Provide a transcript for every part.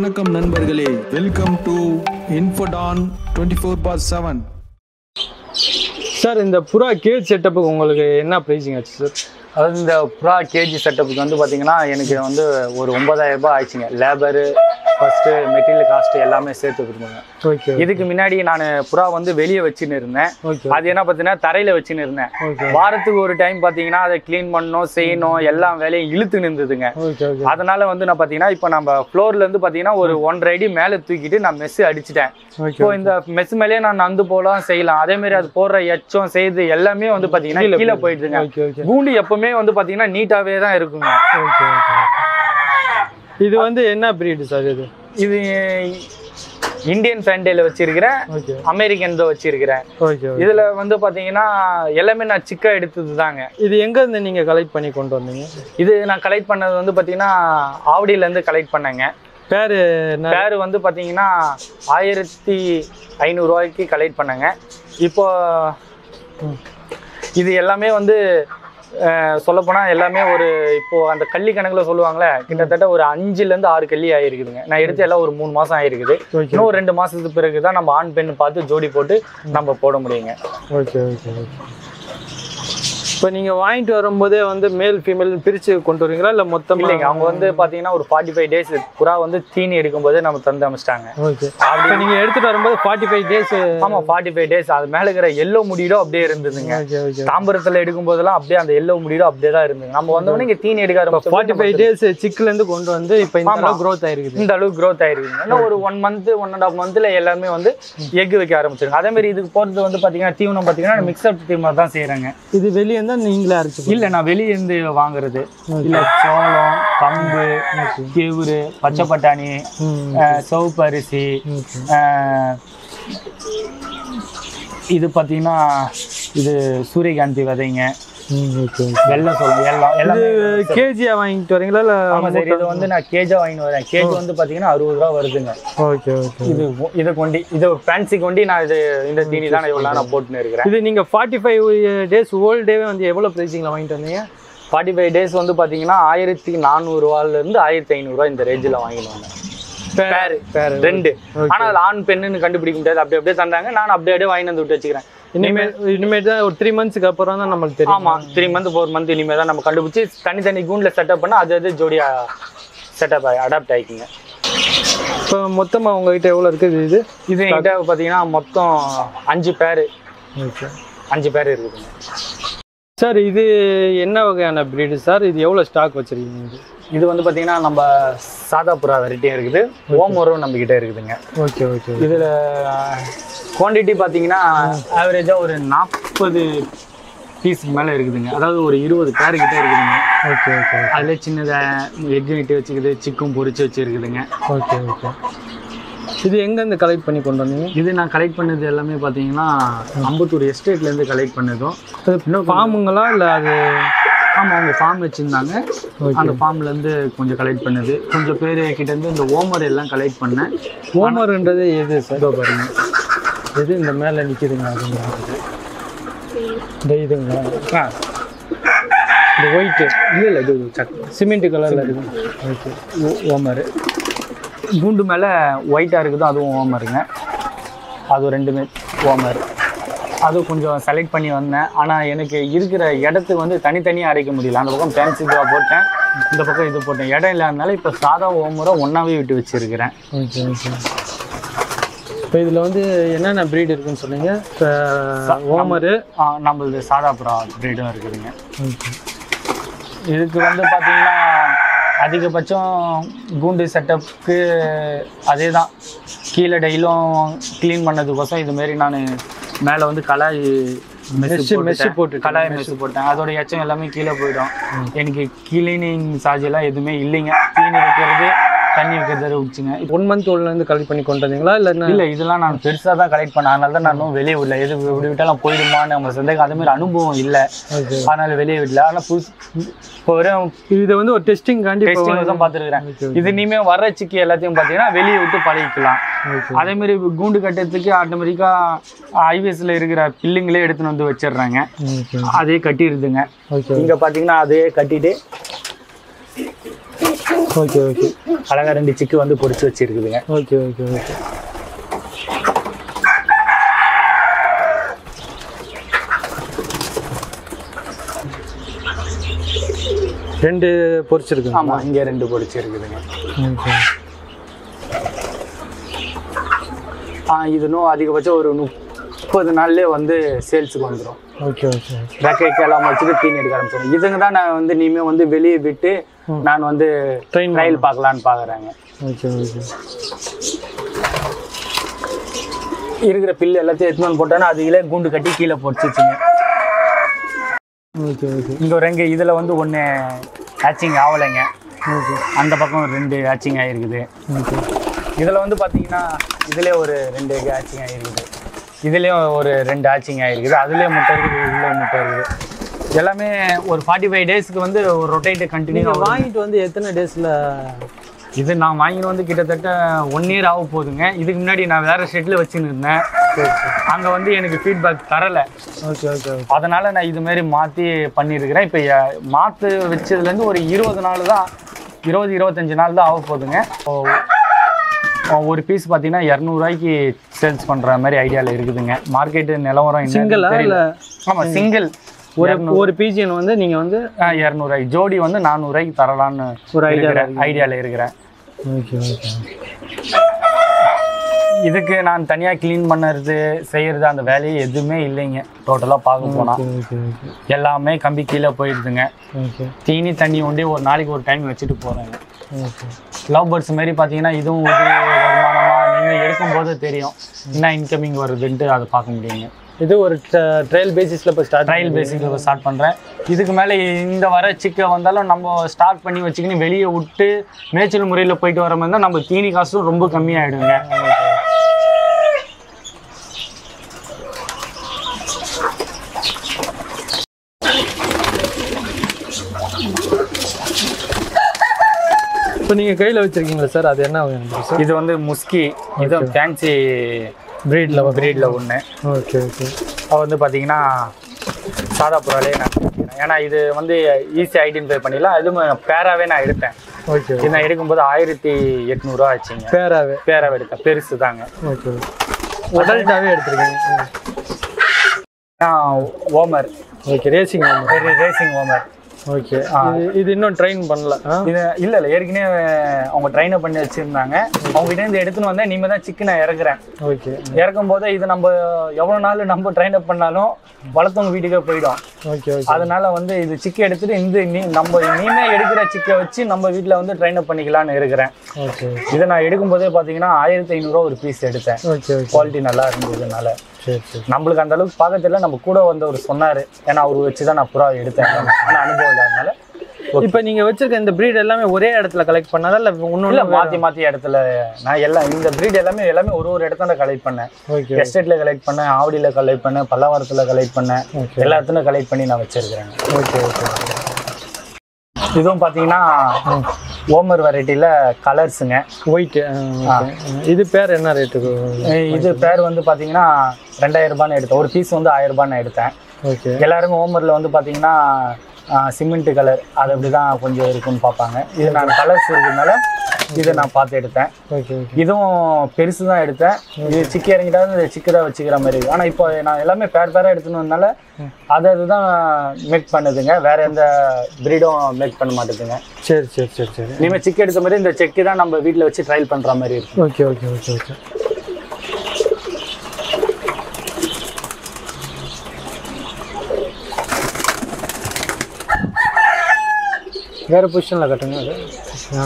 வணக்கம் நண்பர்களே welcome to Infotan twenty four பார் செவன் சார் இந்த புறா கேஜ் செட்டப்புக்கு உங்களுக்கு என்ன ப்ரைஸிங் ஆச்சு சார் அதாவது இந்த புறா கேஜி செட்டப்புக்கு வந்து பார்த்தீங்கன்னா எனக்கு வந்து ஒரு ஒன்பதாயிரம் ரூபாய் ஆயிடுச்சுங்க லேபரு ஃபஸ்ட்டு மெட்டீரியல் காஸ்ட் எல்லாமே சேர்த்து கொடுங்க ஓகே இதுக்கு முன்னாடி நான் புறா வந்து வெளியே வச்சுன்னு இருந்தேன் ஓகே அது என்ன பார்த்தீங்கன்னா தரையில் வச்சுன்னு இருந்தேன் ஓகே வாரத்துக்கு ஒரு டைம் பார்த்தீங்கன்னா அதை க்ளீன் பண்ணணும் செய்யணும் எல்லா வேலையும் இழுத்து நின்றுதுங்க ஓகே ஓகே அதனால வந்து நான் பார்த்தீங்கன்னா இப்போ நம்ம ஃப்ளோர்ல இருந்து பார்த்தீங்கன்னா ஒரு ஒன்றரை அடி மேலே தூக்கிட்டு நான் மெஸ்ஸு அடிச்சிட்டேன் ஓகே இப்போ இந்த மெஸ் மேலேயே நான் நந்து போகலாம் செய்யலாம் அதே மாதிரி அது போடுற எச்சம் செய்து எல்லாமே வந்து பார்த்தீங்கன்னா கீழே போயிடுதுங்க ஓகே ஓகே கூண்டு எப்பவுமே வந்து பார்த்தீங்கன்னா நீட்டாகவே தான் இருக்குங்க ஓகே ஓகே இது வந்து என்ன பிரீடு சார் இது இது இந்தியன் ஃபேண்டேல வச்சிருக்கிறேன் ஓகே அமெரிக்கன் தான் வச்சிருக்கிறேன் ஓகே ஓகே இதுல வந்து பாத்தீங்கன்னா எல்லாமே நான் சிக்கா எடுத்தது தாங்க இது எங்க இருந்து நீங்க கலெக்ட் பண்ணி கொண்டு வந்தீங்க இது நான் கலெக்ட் பண்ணது வந்து பாத்தீங்கன்னா ஆவடியில இருந்து கலெக்ட் பண்ணேங்க பேரு என்ன பேர் வந்து பாத்தீங்கன்னா ஆயிரத்தி ஐநூறுரூவாய்க்கு கலெக்ட் பண்ணேங்க இப்போ இது எல்லாமே வந்து சொல்லப்போனால் எல்லாமே ஒரு இப்போ அந்த கள்ளி கணக்குல சொல்லுவாங்களே கிட்டத்தட்ட ஒரு அஞ்சுலேருந்து ஆறு கள்ளி ஆயிருக்குதுங்க நான் எடுத்து எல்லாம் ஒரு மூணு மாதம் ஆயிருக்குது ஓகே இன்னும் ஒரு ரெண்டு மாசத்துக்கு பிறகு தான் நம்ம ஆண் பெண் பார்த்து ஜோடி போட்டு நம்ம போட முடியுங்க ஓகே ஓகே ஓகே இப்போ நீங்க வாங்கிட்டு வரும்போதே வந்து மேல் ஃபீமேல் பிரிச்சு கொண்டு வருவீங்களா இல்ல மொத்தமா இல்லைங்க அவங்க வந்து பார்த்தீங்கன்னா ஒரு ஃபார்ட்டி ஃபைவ் டேஸ் புறா வந்து தீனி எடுக்கும்போதே நம்ம தந்து அமைச்சிட்டாங்க ஓகே அப்படி நீங்க எடுத்துட்டு வரும்போது ஃபார்ட்டி ஃபைவ் டேஸ் ஆமாம் ஃபார்ட்டி ஃபைவ் டேஸ் அது மேலே இருக்கிற எல்லோ முடியோ அப்படியே இருந்ததுங்க ஓகே ஓகே தாம்பரத்தில் எடுக்கும் போதெல்லாம் அப்படியே அந்த எல்லோ முடியோ அப்படியே தான் இருந்தது நம்ம வந்தவொடனே இங்கே தீனி எடுக்க ஆரம்பிச்சோம் ஃபார்ட்டி ஃபைவ் டேஸ் சிக்ல இருந்து கொண்டு வந்து இப்போ இந்த அளவு growth ஆயிருக்குது இந்த அளவுக்கு க்ரோத் ஆயிருக்குங்க இன்னும் ஒரு one month one and half மந்த்ல எல்லாமே வந்து எக் வைக்க ஆரம்பிச்சிருங்க அதே மாதிரி இதுக்கு போறது வந்து பாத்தீங்கன்னா தீவனம் பாத்தீங்கன்னா மிக்சப் தீவனம் தான் செய்யறாங்க இது வெளியே இருந்தா நீங்களே அரைச்சு இல்ல நான் வெளிய இருந்து வாங்குறது இல்ல சோளம் கம்பு கேவுரு பச்சை பட்டாணி ம் அஹ், சிவப்பு அரிசி ஓகே அஹ், இது பாத்தீங்கன்னா இது சூரியகாந்தி விதைங்க ம் ஓகே வெள்ளை சோளம் எல்லாம் எல்லாமே கேஜியா வாங்கிட்டு வரீங்களா இல்ல ஆமா சார் இது வந்து நான் கேஜா வாங்கிட்டு வரேன் கேஜ் வந்து பாத்தீங்கன்னா அறுபது ரூபா வருதுங்க ஓகே ஓகே இது இதை கொண்டு இது ஃபேன்சி கொண்டு நான் இது இந்த தீனி தான் இவ்வளோ நான் போட்டுன்னு இருக்கிறேன் இது நீங்க ஃபார்ட்டி ஃபைவ் டேஸ் ஓல்ட் டேவே வந்து எவ்வளவு பிரைசிங்ல வாங்கிட்டு வந்தீங்க ஃபார்ட்டி ஃபைவ் டேஸ் வந்து பார்த்தீங்கன்னா ஆயிரத்தி நானூறுவாலேருந்து ஆயிரத்தி ஐநூறுரூவா இந்த ரேஞ்சில் வாங்கிடுவாங்க பேரு பேரு. ரெண்டு ஆனால் அதில் ஆண் பெண்ணுன்னு கண்டுபிடிக்க முடியாது அப்படி அப்படியே தந்தாங்க நான் அப்படியே அப்படியே வாங்கி வந்து விட்டு வச்சுக்கிறேன் இனிமேல் இனிமேல் தான் ஒரு த்ரீ மந்த்ஸ்க்கு அப்புறம் தான் நம்மளுக்கு தெரியும் ஆமாம் த்ரீ மந்த் ஃபோர் மந்த் இனிமேல் தான் நம்ம கண்டுபிடிச்சி தனித்தனி கூண்டில் செட்டப் பண்ணால் அது அது ஜோடியா செட்டப் அடாப்ட் ஆகிக்குங்க இப்போ மொத்தமா உங்ககிட்ட எவ்வளவு இருக்குது இது இது என்கிட்ட பார்த்தீங்கன்னா மொத்தம் அஞ்சு பேர் ஓகே அஞ்சு பேர் இருக்குதுங்க சார் இது என்ன வகையான பிரீடு சார் இது எவ்வளவு ஸ்டாக் வச்சிருக்கீங்க இது இது வந்து பார்த்தீங்கன்னா நம்ம சாதா புறா வெரைட்டியும் இருக்குது ஓமரும் நம்ம கிட்ட இருக்குதுங்க ஓகே ஓகே இதில் குவான்டிட்டி பார்த்தீங்கன்னா ஆவரேஜாக ஒரு நாற்பது பீஸுக்கு மேலே இருக்குதுங்க அதாவது ஒரு இருபது பேர் கிட்ட இருக்குதுங்க ஓகே ஓகே அதில் சின்னதாக எக் விட்டு வச்சுக்குது சிக்கும் பொரிச்சு வச்சுருக்குதுங்க ஓகே ஓகே இது எங்கேருந்து கலெக்ட் பண்ணி கொண்டு வந்தீங்க இது நான் கலெக்ட் பண்ணது எல்லாமே பார்த்தீங்கன்னா அம்பத்தூர் எஸ்டேட்லேருந்து கலெக்ட் பண்ணதும் இன்னும் ஃபார்முங்களா இல்லை அது ஆமாம் அவங்க ஃபார்ம் வச்சுருந்தாங்க அந்த ஃபார்ம்லேருந்து கொஞ்சம் கலெக்ட் பண்ணது கொஞ்சம் பேர் கிட்டேருந்து இந்த ஓமர் எல்லாம் கலெக்ட் பண்ணேன் ஓமர்ன்றது எது சார் பாருங்க எது இந்த மேலே நிற்கிதுங்க அதுங்களா இந்த இதுங்களா ஆ இந்த ஒயிட்டு இல்லை இல்லை இது சக் சிமெண்ட் கலரில் இருக்கு ஓகே ஓமர் கூண்டு மேலே ஒயிட்டாக இருக்குது அதுவும் ஓமருங்க அது ரெண்டுமே ஓமர் அது கொஞ்சம் செலக்ட் பண்ணி வந்தேன் ஆனால் எனக்கு இருக்கிற இடத்துக்கு வந்து தனித்தனியாக அரைக்க முடியல அந்த பக்கம் ஃபேன்சி இதுவாக போட்டேன் இந்த பக்கம் இது போட்டேன் இடம் இல்லாதனால இப்போ சாதா ஓமரை ஒன்றாவே விட்டு வச்சுருக்கிறேன் ஓகே ஓகே இப்போ இதில் வந்து என்னென்ன ப்ரீட் இருக்குன்னு சொன்னீங்க இப்போ ஓமரு நம்மளது சாதா புறா ப்ரீடும் இருக்குதுங்க ஓகே இதுக்கு வந்து பார்த்தீங்கன்னா அதிகபட்சம் கூண்டு செட்டப்புக்கு அதே தான் கீழே டெய்லும் க்ளீன் பண்ணதுக்கோசம் இதுமாரி நான் மேலே வந்து கலாய் மெஸ் மெஷ் மெஷ் போட்டு கலாய் மெஸ் போட்டேன் அதோட எச்சம் எல்லாமே கீழே போயிடும் எனக்கு கிளீனிங் சார்ஜ் எல்லாம் எதுவுமே இல்லைங்க தீனி வைக்கிறது தண்ணி வைக்கிறது விட்டுச்சுங்க ஒன் மந்த் ஓல்ட்லேருந்து கலெக்ட் பண்ணி கொண்டு வந்தீங்களா இல்லை என்ன இல்லை இதெல்லாம் நான் பெருசாக தான் கலெக்ட் பண்ணேன் அதனால தான் நான் இன்னும் வெளியே விடல எது இப்படி விட்டாலும் போயிடுமான்னு நம்ம சந்தேகம் அதே மாதிரி அனுபவம் இல்லை ஓகே அதனால வெளியே விடல ஆனால் புதுசு இப்போ வெறும் இதை வந்து ஒரு டெஸ்டிங் காண்டி இப்போ டெஸ்டிங் தான் பார்த்துருக்குறேன் இது இனிமே வர்ற சிக்கி எல்லாத்தையும் பார்த்தீங்கன்னா வெளியே விட்டு பழகிக்கலாம் ஓகே அதே மாதிரி கூண்டு கட்டுறதுக்கு ஆட்டோமேட்டிக்காக ஹைவேஸில் இருக்கிற பில்லுங்களே எடுத்துன்னு வந்து வச்சிடுறாங்க ஓகே அதே கட்டிடுதுங்க ஓகே இங்கே பார்த்தீங்கன்னா அதையே கட்டிட்டு ஓகே ஓகே அழகா ரெண்டு சிக்கு வந்து பொரிச்சு வச்சிருக்குதுங்க ஓகே ஓகே ஓகே ரெண்டு பொரிச்சிருக்குங்க ஆமா இங்க ரெண்டு பொரிச்சு இருக்குதுங்க ஓகே ஆ இது இன்னும் அதிகபட்சம் ஒரு முப்பது நாள்லயே வந்து சேல்ஸுக்கு வந்துடும் ஓகே ஓகே ரெக்கைக்கு எல்லாம் வச்சுட்டு தீனி எடுக்க ஆரம்பிச்சிடும் இதுங்க தான் நான் வந்து இனிமே வந்து வெளியே விட்டு நான் வந்து ட்ரெயின் ட்ரையல் பார்க்கலான்னு பார்க்குறேங்க ஓகே ஓகே இருக்கிற பில்லு எல்லாத்தையும் எடுத்துன்னு வந்து போட்டோன்னா அதுகளே கூண்டு கட்டி கீழே பொடிச்சிச்சுங்க ஓகே ஓகே இங்கே ஒரு ரெண்டு இதில் வந்து ஒன்று ஹேச்சிங் ஆகலைங்க ஓகே அந்த பக்கம் ஒரு ரெண்டு ஹேச்சிங் ஆகிருக்குது ஓகே இதில் வந்து பார்த்தீங்கன்னா இதுலேயே ஒரு ரெண்டு ஹேச்சிங் ஆகிருக்குது இதுலேயும் ஒரு ரெண்டு ஹேச்சிங் ஆகிருக்குது அதுலேயே முட்டை இருக்குது இதுலேயும் முட்டை இருக்குது எல்லாமே ஒரு ஃபார்ட்டி ஃபைவ் டேஸ்க்கு வந்து ஒரு ரொட்டேட்டு கண்டினியூ நீங்கள் வாங்கிட்டு வந்து எத்தனை டேஸில் இது நான் வாங்கிட்டு வந்து கிட்டத்தட்ட ஒன் இயர் ஆக போகுதுங்க இதுக்கு முன்னாடி நான் வேறு ஷெட்டில் வச்சுன்னு இருந்தேன் அங்கே வந்து எனக்கு ஃபீட்பேக் தரலை ஓகே ஓகே ஓகே அதனால் நான் இது மாதிரி மாற்றி பண்ணியிருக்கிறேன் இப்போ மாற்று வச்சதுலேருந்து ஒரு இருபது நாள் தான் இருபது இருபத்தஞ்சி நாள் தான் ஆக போகுதுங்க இப்போ, அஹ், ஒரு பீஸ் பார்த்தீங்கன்னா இரநூறுவாய்க்கு சேல்ஸ் பண்ணுற மாதிரி ஐடியாவில் இருக்குதுங்க மார்க்கெட்டு நிலவரம் என்னன்னு சிங்கிளா தெரியல இல்லை ஆமாம் சிங்கிள் ஒரு ஒரு பிஜிஎன் வந்து நீங்கள் வந்து இரநூறுவாய்க்கு ஜோடி வந்து நானூறுரூவாய்க்கு தரலான்னு ஒரு idea ஐடியாவில் இருக்கிறேன் ஓகே ஓகே இதுக்கு நான் தனியாக க்ளீன் பண்ணுறது செய்கிறது அந்த வேலையே எதுவுமே இல்லைங்க டோட்டலாக பார்க்க போனால் ஓகே ஓகே எல்லாமே கம்பி கீழே போயிடுதுங்க ஓகே தீனி தண்ணி ஒண்டி ஒரு நாளைக்கு ஒரு டைம் வச்சுட்டு போகிறேங்க ஓகே லவ் பேர்ட்ஸ் மாரி பார்த்தீங்கன்னா இதுவும் ஒரு வருமானமாக நீங்கள் எடுக்கும்போது தெரியும் என்ன இன்கமிங் வருதுன்ட்டு அதை பார்க்க முடியுங்க இது ஒரு ட்ரையல் பேசிஸில் இப்போ ஸ்டார்ட் ட்ரையல் பேசிக்கில் ஸ்டார்ட் பண்ணுறேன் இதுக்கு மேலே இந்த வர சிக்கை வந்தாலும் நம்ம ஸ்டார்ட் பண்ணி வச்சுக்கின்னு வெளியே விட்டு மேய்ச்சல் முறையில் போயிட்டு வர மாதிரி தான் நம்ம தீனி காசும் ரொம்ப கம்மியாயிடுங்க இப்போ நீங்கள் கையில் வச்சுருக்கீங்களா சார் அது என்ன வேணும் சார் இது வந்து முஸ்கி இது ஃபேன்சி ப்ரீடில் ப்ரீடில் ஒன்று ஓகே ஓகே அது வந்து பார்த்தீங்கன்னா சாதா புறாலே நான் எடுக்கிறேன். ஏன்னா இது வந்து ஈஸி ஐடென்டிஃபை பண்ணிடலாம் அதுவும் பேராவே நான் எடுத்தேன் ஓகே இது நான் எடுக்கும்போது ஆயிரத்தி எட்நூறுவா ஆச்சுங்க பேராவே பேராவே எடுத்தேன் பெருசு தாங்க ஓகே அடல்ட்டாகவே எடுத்துருக்கீங்க நான் homer okay racing racing homer okay இது இது இன்னும் ட்ரெயின் பண்ணல ஆ இது இல்லை இல்லை ஏற்கனவே அவங்க ட்ரைனை பண்ணி வச்சுருந்தாங்க அவங்ககிட்ட இருந்து எடுத்துன்னு வந்தேன் இனிமேல் தான் சிக்கு நான் இறக்குறேன் ஓகே இறக்கும் போது இது நம்ம எவ்வளோ நாள் நம்ம ட்ரைன் அப் பண்ணாலும் வளர்த்தவங்க வீட்டுக்கே போயிடும் ஓகே ஓகே அதனால வந்து இது சிக்கை எடுத்துட்டு இந்த நீ நம்ம இனிமே எடுக்கிற சிக்கை வச்சு நம்ம வீட்டில் வந்து ட்ரைன் அப் பண்ணிக்கலாம்னு இருக்கிறேன் ஓகே இதை நான் எடுக்கும்போதே பார்த்தீங்கன்னா ஆயிரத்தி ஐநூறுரூவா ஒரு பீஸ் எடுத்தேன் ஓகே ஓகே குவாலிட்டி நல்லா இருந்ததுனால சரி சரி நம்மளுக்கு அந்த அளவுக்கு பார்க்க தெரியல நம்ம கூட வந்தவர் சொன்னார் ஏன்னா அவர் வச்சு தான் நான் புறா எடுத்தேன் ஆனால் அனுபவம் இல்லாதனால இப்போ நீங்கள் வச்சிருக்க இந்த ப்ரீட் எல்லாமே ஒரே இடத்துல கலெக்ட் பண்ணாதா இல்லை இல்லை ஒன்று மாற்றி மாற்றி இடத்துல நான் எல்லாம் இந்த breed எல்லாமே எல்லாமே ஒரு ஒரு இடத்துல கலெக்ட் பண்ணேன் ஓகே எஸ்டேட்டில் கலெக்ட் பண்ணேன் ஆவடியில் கலெக்ட் பண்ணேன் பல்லாவரத்தில் கலெக்ட் பண்ணேன் ஓகே எல்லா இடத்துலையும் கலெக்ட் பண்ணி நான் வச்சிருக்கிறேன் ஓகே ஓகே இதுவும் பார்த்தீங்கன்னா ஓமர் வெரைட்டியில் கலர்ஸுங்க ஒயிட்டு இது பேர் என்ன ரேட்டுக்கு இது பேர் வந்து பார்த்தீங்கன்னா ரெண்டாயிரம் ரூபான்னு எடுத்தேன் ஒரு பீஸ் வந்து ஆயிரம் ரூபான்னு எடுத்தேன் ஓகே எல்லாருமே ஓமரில் வந்து பார்த்தீங்கன்னா சிமெண்ட் கலர் அது அப்படி தான் கொஞ்சம் இருக்குன்னு பார்ப்பாங்க இது நான் கலர்ஸ் இருக்கிறதுனால இதை நான் பார்த்து எடுத்தேன் ஓகே ஓகே இதுவும் பெருசு தான் எடுத்தேன் இது சிக்கி இறங்கிட்டாலும் இது சிக்கு தான் வச்சுக்கிற மாதிரி இருக்கு ஆனால் இப்போ நான் எல்லாமே பேர் பேராக எடுத்துன்னு வந்தனால அது அதுதான் மேக் பண்ணுதுங்க வேற எந்த ப்ரீடும் மேக் பண்ண மாட்டேதுங்க சரி சரி சரி சரி இனிமேல் சிக்கு எடுத்த மாதிரி இந்த செக்கு தான் நம்ம வீட்டில் வச்சு ட்ரையல் பண்ணுற மாதிரி இருக்கும் ஓகே ஓகே ஓகே ஓகே வேறு பொசிஷனில் கட்டுங்க அது ஆ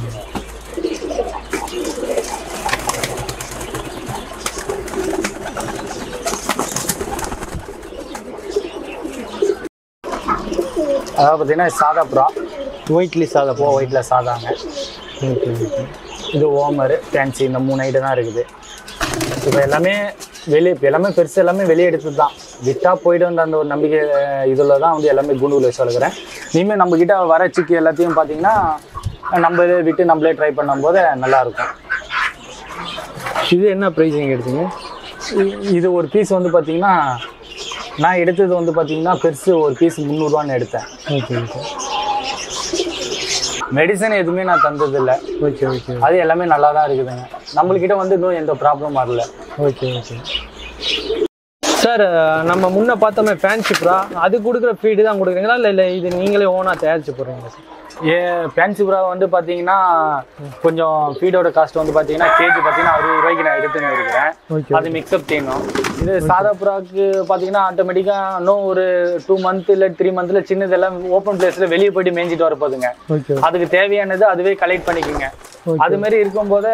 அதாவது பார்த்தீங்கன்னா சாதா புறா ஒயிட்லி சாதா ஓ ஒயிட்டில் சாதாங்க ஓகே ஓகே இது ஓமர் ஃபேன்சி இந்த மூணு ஐட்டம் தான் இருக்குது இப்போ எல்லாமே வெளியே இப்போ எல்லாமே பெருசு எல்லாமே வெளியே எடுத்தது தான் விட்டா போய்டுன்ற அந்த ஒரு நம்பிக்கை இதில் தான் வந்து எல்லாமே குண்டூரில் வச்சு வளர்க்குறேன் இனிமேல் நம்ம கிட்ட வர சிக்கு எல்லாத்தையும் பார்த்தீங்கன்னா நம்ம இதை விட்டு நம்மளே ட்ரை பண்ணும்போது நல்லாயிருக்கும் இது என்ன ப்ரைஸிங் எடுத்தீங்க இது ஒரு பீஸ் வந்து பார்த்தீங்கன்னா நான் எடுத்தது வந்து பார்த்தீங்கன்னா பெருசு ஒரு பீஸ் முந்நூறுரூவான்னு எடுத்தேன் ஓகே ஓகே மெடிசன் எதுவுமே நான் தந்தது இல்லை ஓகே ஓகே அது எல்லாமே நல்லா தான் இருக்குதுங்க நம்மள்கிட்ட வந்து இன்னும் எந்த ப்ராப்ளம் வரல ஓகே ஓகே சார் நம்ம முன்ன பார்த்தோமே ஃபேன்சி புறா அது கொடுக்குற ஃபீடு தான் கொடுக்குறீங்களா இல்லை இல்லை இது நீங்களே ஓனாக தயாரிச்சு போடுறீங்களா சார் ஏ ஃபேன்சி புறா வந்து பார்த்தீங்கன்னா கொஞ்சம் ஃபீடோட காஸ்ட் வந்து பார்த்தீங்கன்னா கேஜி பார்த்தீங்கன்னா அறுபது ரூபாய்க்கு நான் எடுத்துன்னு இருக்கிறேன் ஓகே அது மிக்சப் தீனும் இது சாதா புறாக்கு பார்த்தீங்கன்னா ஆட்டோமேட்டிக்காக இன்னும் ஒரு டூ மந்த் இல்லை த்ரீ மந்த்தில் சின்னதெல்லாம் ஓப்பன் பிளேஸில் வெளியே போயிட்டு மேய்ஞ்சிட்டு வர போதுங்க ஓகே அதுக்கு தேவையானது அதுவே கலெக்ட் பண்ணிக்கோங்க அது மாதிரி இருக்கும்போது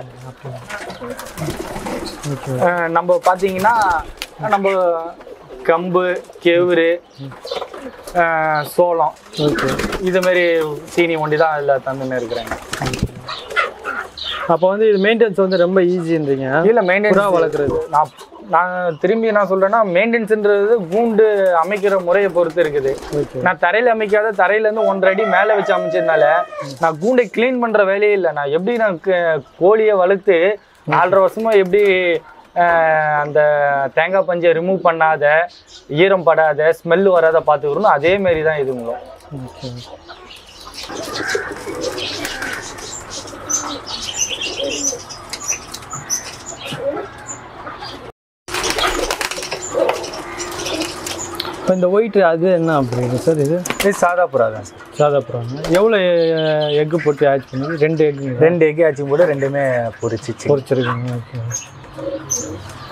ஓகே அஹ், நம்ம பார்த்தீங்கன்னா நம்ம கம்பு கெவுரு அஹ், சோளம் ஓகே இது மாதிரி தீனி ஒண்டி தான் அதில் தந்துன்னு இருக்கிறேங்க அப்போ வந்து இது மெயின்டெனன்ஸ் வந்து ரொம்ப ஈஸின்றீங்க இல்லை மெயின்டெனன்ஸ் புறா வளர்க்குறது நான் நான் திரும்பி என்ன சொல்றேன்னா மெயின்டெனன்ஸ்ன்றது கூண்டு அமைக்கிற முறையை பொறுத்து இருக்குது ஓகே நான் தரையில் அமைக்காத தரையில இருந்து ஒன்றரை அடி மேலே வச்சு அமைச்சதுனால நான் கூண்டை க்ளீன் பண்ற வேலையே இல்லை நான் எப்படி நான் க- கோழியை வளர்த்து நாலரை வருஷமா எப்படி அஹ், அந்த தேங்காய் பஞ்சை ரிமூவ் பண்ணாத ஈரம் படாத ஸ்மெல் வராத பார்த்துக்கிறோம் அதே மாதிரி தான் இதுங்களும் ஓகே இப்போ இந்த ஒயிட் அது என்ன அப்படிங்க சார் இது இது சாதா புறா தான் சார் சாதா புறாங்க எவ்வளோ எக்கு போட்டு ஆட் பண்ணுது ரெண்டு எக்கு ரெண்டு எக் ஆச்சும் கூட ரெண்டுமே பொரிச்சிச்சு பொரிச்சிருக்கீங்க ஓகே